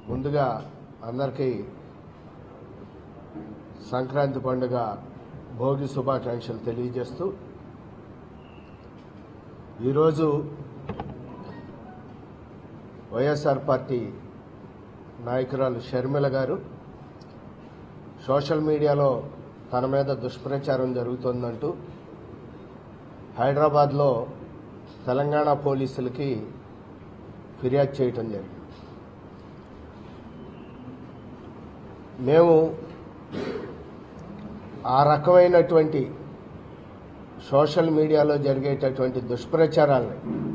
ముందుగా అందరికీ సంక్రాంతి పండుగ భోగి శుభాకాంక్షలు తెలియజేస్తూ ఈరోజు వైఎస్ఆర్ పార్టీ నాయకురాలు షర్మిల గారు సోషల్ మీడియాలో తన మీద దుష్ప్రచారం జరుగుతోందంటూ హైదరాబాద్లో తెలంగాణ పోలీసులకి ఫిర్యాదు చేయటం జరిగింది మేము ఆ రకమైనటువంటి సోషల్ మీడియాలో జరిగేటటువంటి దుష్ప్రచారాలని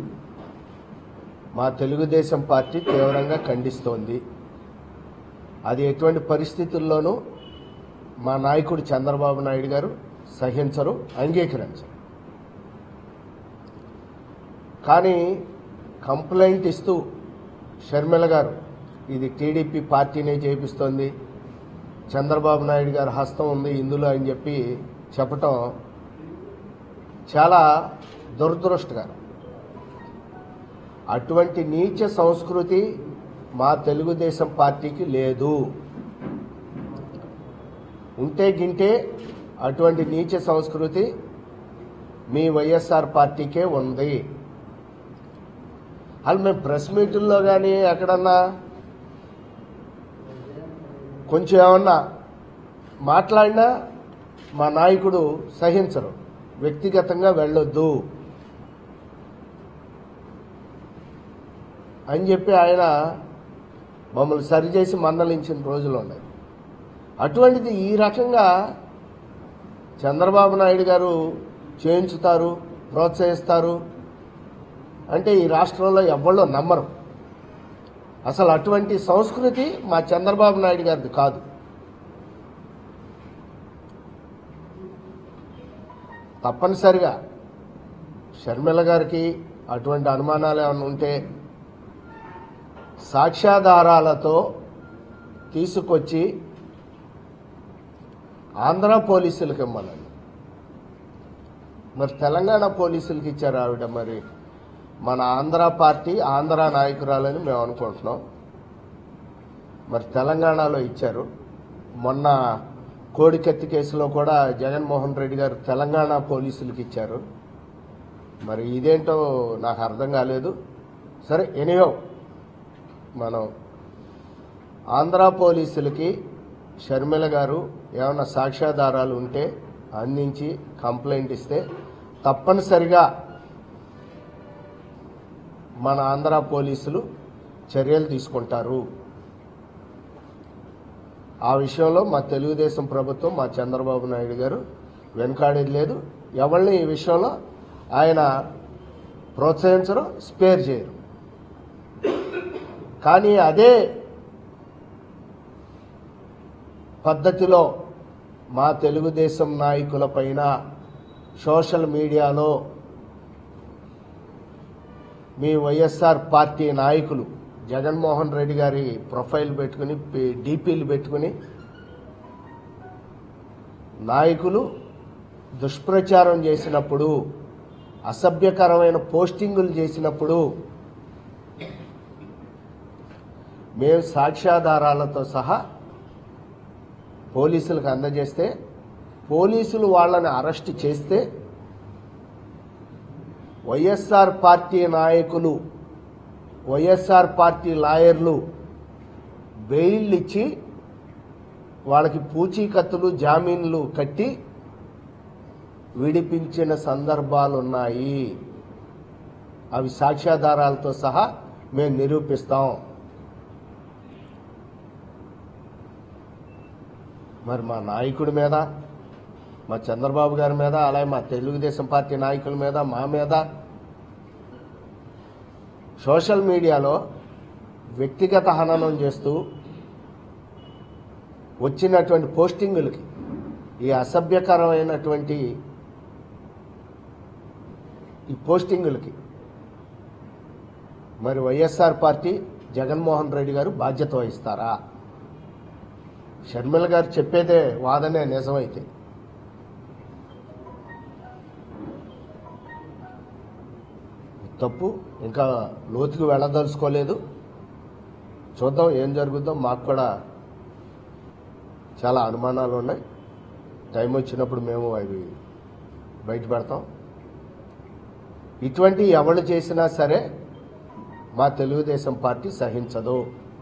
మా తెలుగుదేశం పార్టీ తీవ్రంగా ఖండిస్తోంది అది ఎటువంటి పరిస్థితుల్లోనూ మా నాయకుడు చంద్రబాబు నాయుడు గారు సహించరు అంగీకరించరు కానీ కంప్లైంట్ ఇస్తూ షర్మిల గారు ఇది టీడీపీ పార్టీనే చేపిస్తోంది చంద్రబాబు నాయుడు గారి హస్తం ఉంది ఇందులో అని చెప్పి చెప్పటం చాలా దురదృష్టకరం అటువంటి నీచ సంస్కృతి మా తెలుగుదేశం పార్టీకి లేదు ఉంటే గింటే అటువంటి నీచ సంస్కృతి మీ వైఎస్ఆర్ పార్టీకే ఉంది అసలు మేము ప్రెస్ మీటుల్లో కానీ ఎక్కడన్నా కొంచెం ఏమన్నా మాట్లాడినా మా నాయకుడు సహించరు వ్యక్తిగతంగా వెళ్ళొద్దు అని చెప్పి ఆయన మమ్మల్ని సరిచేసి మందలించిన రోజులు ఉన్నాయి అటువంటిది ఈ రకంగా చంద్రబాబు నాయుడు గారు చేయించుతారు ప్రోత్సహిస్తారు అంటే ఈ రాష్ట్రంలో ఎవళ్ళో నమ్మరు అసలు అటువంటి సంస్కృతి మా చంద్రబాబు నాయుడు గారిది కాదు తప్పనిసరిగా షర్మిల గారికి అటువంటి అనుమానాలు ఏమైనా ఉంటే సాక్ష్యాధారాలతో తీసుకొచ్చి ఆంధ్ర పోలీసులకు ఇమ్మనండి మరి తెలంగాణ పోలీసులకి ఇచ్చారు ఆవిడ మరి మన ఆంధ్ర పార్టీ ఆంధ్ర నాయకురాలని మేము అనుకుంటున్నాం మరి తెలంగాణలో ఇచ్చారు మొన్న కోడికత్తి కేసులో కూడా జగన్మోహన్ రెడ్డి గారు తెలంగాణ పోలీసులకి ఇచ్చారు మరి ఇదేంటో నాకు అర్థం కాలేదు సరే ఎనియో మనం ఆంధ్ర పోలీసులకి షర్మిల గారు ఏమైనా సాక్ష్యాధారాలు ఉంటే అందించి కంప్లైంట్ ఇస్తే తప్పనిసరిగా మన ఆంధ్ర పోలీసులు చర్యలు తీసుకుంటారు ఆ విషయంలో మా తెలుగుదేశం ప్రభుత్వం మా చంద్రబాబు నాయుడు గారు వెనుకాడేది లేదు ఎవరిని ఈ విషయంలో ఆయన ప్రోత్సహించరు స్పేర్ చేయరు కానీ అదే పద్ధతిలో మా తెలుగుదేశం నాయకులపైన సోషల్ మీడియాలో మీ వైఎస్ఆర్ పార్టీ నాయకులు జగన్మోహన్ రెడ్డి గారి ప్రొఫైల్ పెట్టుకుని పి- డీపీలు పెట్టుకుని నాయకులు దుష్ప్రచారం చేసినప్పుడు అసభ్యకరమైన పోస్టింగులు చేసినప్పుడు మేము సాక్ష్యాధారాలతో సహా పోలీసులకు అందజేస్తే పోలీసులు వాళ్ళని అరెస్ట్ చేస్తే వైఎస్ఆర్ పార్టీ నాయకులు వైఎస్ఆర్ పార్టీ లాయర్లు బెయిల్ ఇచ్చి వాళ్ళకి పూచీకత్తులు జామీన్లు కట్టి విడిపించిన సందర్భాలున్నాయి అవి సాక్ష్యాధారాలతో సహా మేము నిరూపిస్తాం మరి మా నాయకుడి మీద మా చంద్రబాబు గారి మీద అలాగే మా తెలుగుదేశం పార్టీ నాయకుల మీద మా మీద సోషల్ మీడియాలో వ్యక్తిగత హననం చేస్తూ వచ్చినటువంటి పోస్టింగులకి ఈ అసభ్యకరమైనటువంటి ఈ పోస్టింగులకి మరి వైఎస్ఆర్ పార్టీ జగన్మోహన్ రెడ్డి గారు బాధ్యత వహిస్తారా షర్మిల గారు చెప్పేదే వాదనే నిజమైతే తప్పు ఇంకా లోతుకు వెళ్ళదలుచుకోలేదు చూద్దాం ఏం జరుగుద్దో మాకు కూడా చాలా అనుమానాలు ఉన్నాయి టైం వచ్చినప్పుడు మేము అవి బయట పెడతాం ఇటువంటి ఎవరు చేసినా సరే మా తెలుగుదేశం పార్టీ సహించదు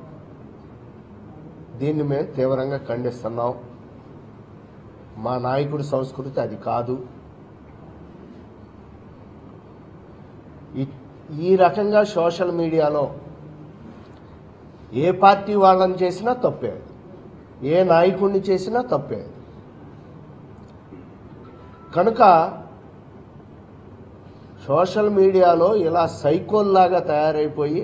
దీన్ని మేము తీవ్రంగా ఖండిస్తున్నాం మా నాయకుడి సంస్కృతి అది కాదు ఈ- ఈ రకంగా సోషల్ మీడియాలో ఏ పార్టీ వాళ్ళని చేసినా తప్పే అది. ఏ నాయకుడిని చేసినా తప్పే అది. కనుక సోషల్ మీడియాలో ఇలా సైకోల్లాగా తయారైపోయి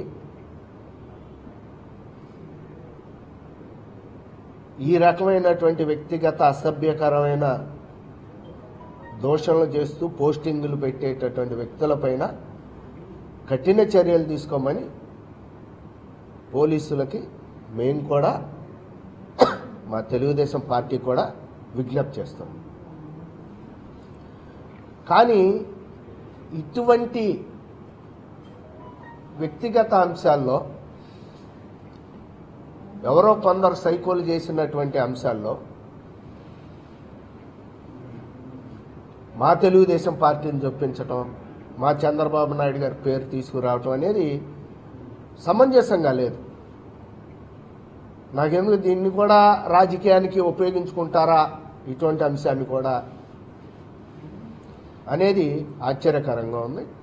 ఈ రకమైనటువంటి వ్యక్తిగత అసభ్యకరమైన దోషణలు చేస్తూ పోస్టింగులు పెట్టేటటువంటి వ్యక్తులపైన కఠిన చర్యలు తీసుకోమని పోలీసులకి మేము కూడా మా తెలుగుదేశం పార్టీ కూడా విజ్ఞప్తి చేస్తాం కానీ ఇటువంటి వ్యక్తిగత అంశాల్లో ఎవరో కొందరు సైకోలు చేసినటువంటి అంశాల్లో మా తెలుగుదేశం పార్టీని చొప్పించటం మా చంద్రబాబు నాయుడు గారి పేరు తీసుకురావటం అనేది సమంజసంగా లేదు నాకెందుకు దీన్ని కూడా రాజకీయానికి ఉపయోగించుకుంటారా ఇటువంటి అంశాన్ని కూడా అనేది ఆశ్చర్యకరంగా ఉంది